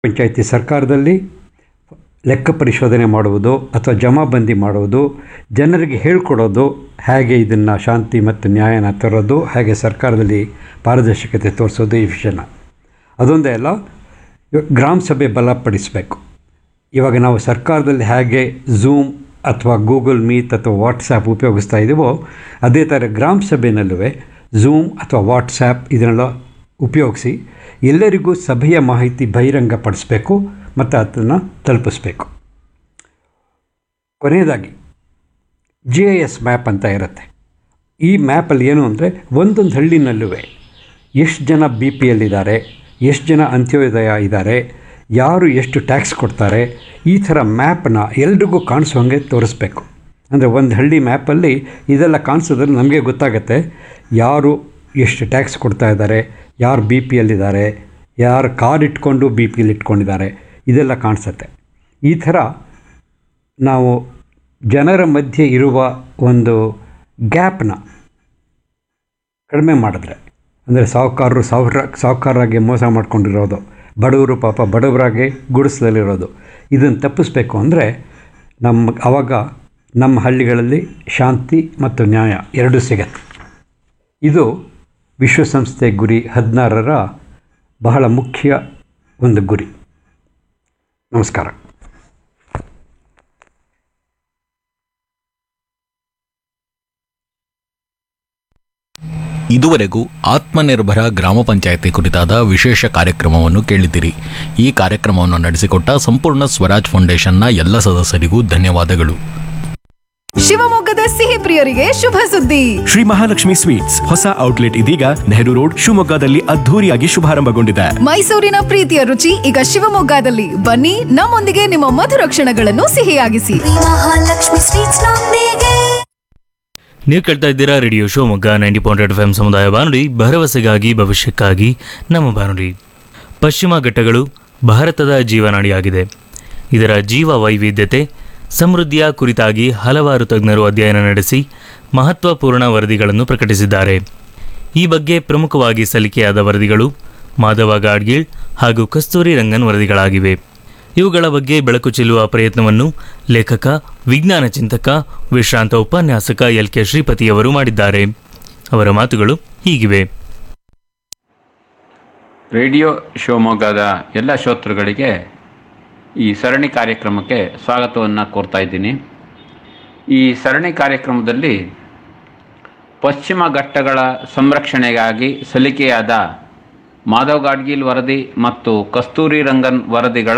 ಪಂಚಾಯಿತಿ ಸರ್ಕಾರದಲ್ಲಿ ಲೆಕ್ಕ ಪರಿಶೋಧನೆ ಮಾಡುವುದು ಅಥವಾ ಜಮಾಬಂದಿ ಮಾಡುವುದು ಜನರಿಗೆ ಹೇಳ್ಕೊಡೋದು ಹೇಗೆ ಇದನ್ನು ಶಾಂತಿ ಮತ್ತು ನ್ಯಾಯನ ತರೋದು ಹೇಗೆ ಸರ್ಕಾರದಲ್ಲಿ ಪಾರದರ್ಶಕತೆ ತೋರಿಸೋದು ಈ ವಿಷಯನ ಅದೊಂದೇ ಅಲ್ಲ ಇವಾಗ ಗ್ರಾಮ ಸಭೆ ಬಲಪಡಿಸಬೇಕು ಇವಾಗ ನಾವು ಸರ್ಕಾರದಲ್ಲಿ ಹೇಗೆ ಝೂಮ್ ಅಥವಾ ಗೂಗಲ್ ಮೀಟ್ ಅಥವಾ ವಾಟ್ಸಾಪ್ ಉಪಯೋಗಿಸ್ತಾ ಇದ್ದೀವೋ ಅದೇ ಥರ ಗ್ರಾಮ ಸಭೆಯಲ್ಲೂ ಝೂಮ್ ಅಥವಾ ವಾಟ್ಸಾಪ್ ಇದನ್ನೆಲ್ಲ ಉಪಯೋಗಿಸಿ ಎಲ್ಲರಿಗೂ ಸಭೆಯ ಮಾಹಿತಿ ಬಹಿರಂಗಪಡಿಸಬೇಕು ಮತ್ತು ಅದನ್ನು ತಲುಪಿಸ್ಬೇಕು ಕೊನೆಯದಾಗಿ ಜಿ ಐ ಎಸ್ ಮ್ಯಾಪ್ ಅಂತ ಇರುತ್ತೆ ಈ ಮ್ಯಾಪಲ್ಲಿ ಏನು ಅಂದರೆ ಒಂದೊಂದು ಹಳ್ಳಿನಲ್ಲೂ ಎಷ್ಟು ಜನ ಬಿ ಪಿ ಎಲ್ಲಿದ್ದಾರೆ ಎಷ್ಟು ಜನ ಅಂತ್ಯೋದಯ ಇದ್ದಾರೆ ಯಾರು ಎಷ್ಟು ಟ್ಯಾಕ್ಸ್ ಕೊಡ್ತಾರೆ ಈ ಥರ ಮ್ಯಾಪನ್ನ ಎಲ್ರಿಗೂ ಕಾಣಿಸೋಂಗೆ ತೋರಿಸ್ಬೇಕು ಅಂದರೆ ಒಂದು ಹಳ್ಳಿ ಮ್ಯಾಪಲ್ಲಿ ಇದೆಲ್ಲ ಕಾಣಿಸೋದ್ರಲ್ಲಿ ನಮಗೆ ಗೊತ್ತಾಗುತ್ತೆ ಯಾರು ಎಷ್ಟು ಟ್ಯಾಕ್ಸ್ ಕೊಡ್ತಾ ಇದ್ದಾರೆ ಯಾರು ಬಿ ಪಿ ಎಲ್ಲಿದ್ದಾರೆ ಯಾರು ಕಾರ್ ಇಟ್ಕೊಂಡು ಬಿ ಪಿ ಎಲ್ ಇಟ್ಕೊಂಡಿದ್ದಾರೆ ಇದೆಲ್ಲ ಕಾಣಿಸುತ್ತೆ ಈ ಥರ ನಾವು ಜನರ ಮಧ್ಯೆ ಇರುವ ಒಂದು ಗ್ಯಾಪ್ನ ಕಡಿಮೆ ಮಾಡಿದ್ರೆ ಅಂದರೆ ಸಾಹುಕಾರರು ಸಾಹುರ ಸಾಹುಕಾರರಾಗಿ ಮೋಸ ಮಾಡ್ಕೊಂಡಿರೋದು ಬಡವರು ಪಾಪ ಬಡವರಾಗಿ ಗುಡಿಸಲಿರೋದು ಇದನ್ನು ತಪ್ಪಿಸ್ಬೇಕು ಅಂದರೆ ನಮ್ಮ ಆವಾಗ ನಮ್ಮ ಹಳ್ಳಿಗಳಲ್ಲಿ ಶಾಂತಿ ಮತ್ತು ನ್ಯಾಯ ಎರಡೂ ಸಿಗತ್ತೆ ಇದು ವಿಶ್ವಸಂಸ್ಥೆ ಗುರಿ ಹದಿನಾರರ ಬಹಳ ಮುಖ್ಯ ಒಂದು ಗುರಿ ನಮಸ್ಕಾರ ಇದುವರೆಗೂ ಆತ್ಮನಿರ್ಭರ ಗ್ರಾಮ ಪಂಚಾಯತಿ ಕುರಿತಾದ ವಿಶೇಷ ಕಾರ್ಯಕ್ರಮವನ್ನು ಕೇಳಿದಿರಿ ಈ ಕಾರ್ಯಕ್ರಮವನ್ನು ನಡೆಸಿಕೊಟ್ಟ ಸಂಪೂರ್ಣ ಸ್ವರಾಜ್ ಫೌಂಡೇಶನ್ನ ಎಲ್ಲ ಸದಸ್ಯರಿಗೂ ಧನ್ಯವಾದಗಳು ಶಿವಮೊಗ್ಗದ ಸಿಹಿ ಪ್ರಿಯರಿಗೆ ಶುಭ ಸುದ್ದಿ ಶ್ರೀ ಮಹಾಲಕ್ಷ್ಮಿ ಸ್ವೀಟ್ಸ್ ಹೊಸ ಔಟ್ಲೆಟ್ ಇದೀಗ ನೆಹರು ರೋಡ್ ಶಿವಮೊಗ್ಗದಲ್ಲಿ ಅದ್ಧೂರಿಯಾಗಿ ಶುಭಾರಂಭಗೊಂಡಿದೆ ಮೈಸೂರಿನ ಪ್ರೀತಿಯ ರುಚಿ ಈಗ ಶಿವಮೊಗ್ಗದಲ್ಲಿ ಬನ್ನಿ ನಮ್ಮೊಂದಿಗೆ ನಿಮ್ಮ ಮಧುರ ಕ್ಷಣಗಳನ್ನು ಸಿಹಿಯಾಗಿಸಿ ಮಹಾಲಕ್ಷ್ಮಿ ಸ್ವೀಟ್ಸ್ ನೊಂದಿಗೆ ನೀವು ಕೇಳ್ತಾ ಇದ್ದೀರಾ radio Shivamogga ninety point eight F M ಸಮುದಾಯ ಬಾನುಲಿ ಭರವಸೆಗಾಗಿ ಭವಿಷ್ಯಕ್ಕಾಗಿ ನಮ್ಮ ಬಾನುಲಿ ಪಶ್ಚಿಮ ಘಟ್ಟಗಳು ಭಾರತದ ಜೀವನಾಡಿಯಾಗಿದೆ ಇದರ ಜೀವ ವೈವಿಧ್ಯತೆ ಸಮೃದ್ಧಿಯ ಕುರಿತಾಗಿ ಹಲವಾರು ತಜ್ಞರು ಅಧ್ಯಯನ ನಡೆಸಿ ಮಹತ್ವಪೂರ್ಣ ವರದಿಗಳನ್ನು ಪ್ರಕಟಿಸಿದ್ದಾರೆ ಈ ಬಗ್ಗೆ ಪ್ರಮುಖವಾಗಿ ಸಲ್ಲಿಕೆಯಾದ ವರದಿಗಳು ಮಾಧವ ಗಾಡ್ಗೀಳ್ ಹಾಗೂ ಕಸ್ತೂರಿ ರಂಗನ್ ವರದಿಗಳಾಗಿವೆ ಇವುಗಳ ಬಗ್ಗೆ ಬೆಳಕು ಚೆಲ್ಲುವ ಪ್ರಯತ್ನವನ್ನು ಲೇಖಕ ವಿಜ್ಞಾನ ಚಿಂತಕ ವಿಶ್ರಾಂತ ಉಪನ್ಯಾಸಕ ಎಲ್ ಕೆ ಶ್ರೀಪತಿಯವರು ಮಾಡಿದ್ದಾರೆ ಅವರ ಮಾತುಗಳು ಹೀಗಿವೆ ರೇಡಿಯೋ ಶಿವಮೊಗ್ಗದ ಎಲ್ಲ ಶ್ರೋತೃಗಳಿಗೆ ಈ ಸರಣಿ ಕಾರ್ಯಕ್ರಮಕ್ಕೆ ಸ್ವಾಗತವನ್ನು ಕೋರ್ತಾ ಇದ್ದೀನಿ ಈ ಸರಣಿ ಕಾರ್ಯಕ್ರಮದಲ್ಲಿ ಪಶ್ಚಿಮ ಘಟ್ಟಗಳ ಸಂರಕ್ಷಣೆಗಾಗಿ ಸಲ್ಲಿಕೆಯಾದ ಮಾಧವ್ ಗಾಡ್ಗೀಲ್ ವರದಿ ಮತ್ತು ಕಸ್ತೂರಿ ರಂಗನ್ ವರದಿಗಳ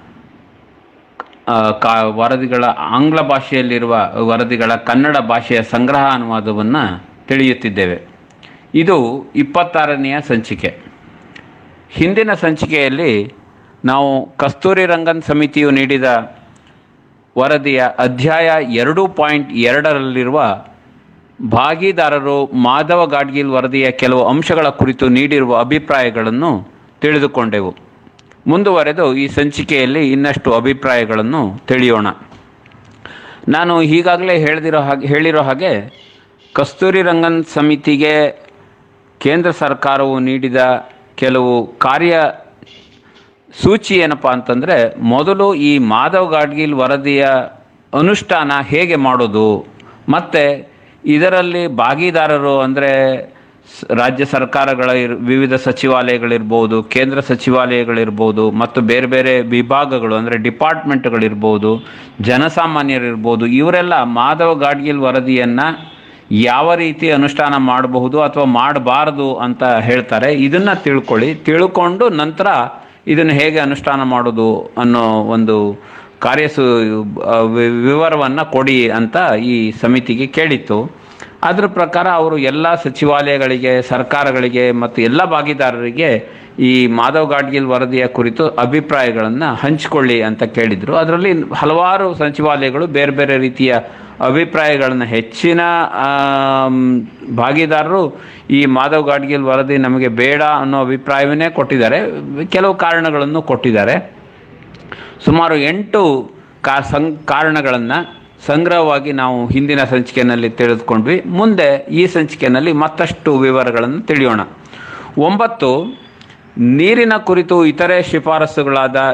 ಆ, ಕಾ ವರದಿಗಳ ಆಂಗ್ಲ ಭಾಷೆಯಲ್ಲಿರುವ ವರದಿಗಳ ಕನ್ನಡ ಭಾಷೆಯ ಸಂಗ್ರಹ ಅನುವಾದವನ್ನು ತಿಳಿಯುತ್ತಿದ್ದೇವೆ ಇದು ಇಪ್ಪತ್ತಾರನೆಯ ಸಂಚಿಕೆ ಹಿಂದಿನ ಸಂಚಿಕೆಯಲ್ಲಿ ನಾವು ಕಸ್ತೂರಿ ರಂಗನ್ ಸಮಿತಿಯು ನೀಡಿದ ವರದಿಯ ಅಧ್ಯಾಯ ಎರಡು ಪಾಯಿಂಟ್ ಎರಡರಲ್ಲಿರುವ ಭಾಗಿದಾರರು ಮಾಧವ ಗಾಡ್ಗಿಲ್ ವರದಿಯ ಕೆಲವು ಅಂಶಗಳ ಕುರಿತು ನೀಡಿರುವ ಅಭಿಪ್ರಾಯಗಳನ್ನು ತಿಳಿದುಕೊಂಡೆವು ಮುಂದುವರೆದು ಈ ಸಂಚಿಕೆಯಲ್ಲಿ ಇನ್ನಷ್ಟು ಅಭಿಪ್ರಾಯಗಳನ್ನು ತಿಳಿಯೋಣ ನಾನು ಈಗಾಗಲೇ ಹೇಳಿದಿರೋ ಹಾಗೆ ಹೇಳಿರೋ ಹಾಗೆ ಕಸ್ತೂರಿ ರಂಗನ್ ಸಮಿತಿಗೆ ಕೇಂದ್ರ ಸರ್ಕಾರವು ನೀಡಿದ ಕೆಲವು ಕಾರ್ಯ ಸೂಚಿ ಏನಪ್ಪ ಅಂತಂದರೆ ಮೊದಲು ಈ ಮಾಧವ್ ಗಾಡ್ಗಿಲ್ ವರದಿಯ ಅನುಷ್ಠಾನ ಹೇಗೆ ಮಾಡೋದು ಮತ್ತು ಇದರಲ್ಲಿ ಭಾಗಿದಾರರು ಅಂದರೆ ರಾಜ್ಯ ಸರ್ಕಾರಗಳ ಇರ್ ವಿವಿಧ ಸಚಿವಾಲಯಗಳಿರ್ಬೋದು ಕೇಂದ್ರ ಸಚಿವಾಲಯಗಳಿರ್ಬೋದು ಮತ್ತು ಬೇರೆ ಬೇರೆ ವಿಭಾಗಗಳು ಅಂದರೆ ಡಿಪಾರ್ಟ್ಮೆಂಟ್ಗಳಿರ್ಬೋದು ಜನಸಾಮಾನ್ಯರಿರ್ಬೋದು ಇವರೆಲ್ಲ ಮಾಧವ ಗಾಡ್ಗಿಲ್ ವರದಿಯನ್ನು ಯಾವ ರೀತಿ ಅನುಷ್ಠಾನ ಮಾಡಬಹುದು ಅಥವಾ ಮಾಡಬಾರದು ಅಂತ ಹೇಳ್ತಾರೆ ಇದನ್ನು ತಿಳ್ಕೊಳ್ಳಿ ತಿಳ್ಕೊಂಡು ನಂತರ ಇದನ್ನು ಹೇಗೆ ಅನುಷ್ಠಾನ ಮಾಡೋದು ಅನ್ನೋ ಒಂದು ಕಾರ್ಯಸು ವಿವರವನ್ನು ಕೊಡಿ ಅಂತ ಈ ಸಮಿತಿಗೆ ಕೇಳಿತ್ತು ಅದರ ಪ್ರಕಾರ ಅವರು ಎಲ್ಲ ಸಚಿವಾಲಯಗಳಿಗೆ ಸರ್ಕಾರಗಳಿಗೆ ಮತ್ತು ಎಲ್ಲ ಭಾಗಿದಾರರಿಗೆ ಈ ಮಾಧವ್ ಗಾಡ್ಗಿಲ್ ವರದಿಯ ಕುರಿತು ಅಭಿಪ್ರಾಯಗಳನ್ನು ಹಂಚಿಕೊಳ್ಳಿ ಅಂತ ಕೇಳಿದರು ಅದರಲ್ಲಿ ಹಲವಾರು ಸಚಿವಾಲಯಗಳು ಬೇರೆ ಬೇರೆ ರೀತಿಯ ಅಭಿಪ್ರಾಯಗಳನ್ನು ಹೆಚ್ಚಿನ ಆಮ್, ಭಾಗಿದಾರರು ಈ ಮಾಧವ್ ಗಾಡ್ಗಿಲ್ ವರದಿ ನಮಗೆ ಬೇಡ ಅನ್ನೋ ಅಭಿಪ್ರಾಯವನ್ನೇ ಕೊಟ್ಟಿದ್ದಾರೆ ಕೆಲವು ಕಾರಣಗಳನ್ನು ಕೊಟ್ಟಿದ್ದಾರೆ ಸುಮಾರು ಎಂಟು ಕಾ ಸಂ ಕಾರಣಗಳನ್ನು ಸಂಗ್ರಹವಾಗಿ ನಾವು ಹಿಂದಿನ ಸಂಚಿಕೆಯಲ್ಲಿ ತಿಳಿದುಕೊಂಡ್ವಿ ಮುಂದೆ ಈ ಸಂಚಿಕೆಯಲ್ಲಿ ಮತ್ತಷ್ಟು ವಿವರಗಳನ್ನು ತಿಳಿಯೋಣ ಒಂಬತ್ತು ನೀರಿನ ಕುರಿತು ಇತರೆ ಶಿಫಾರಸುಗಳಾದ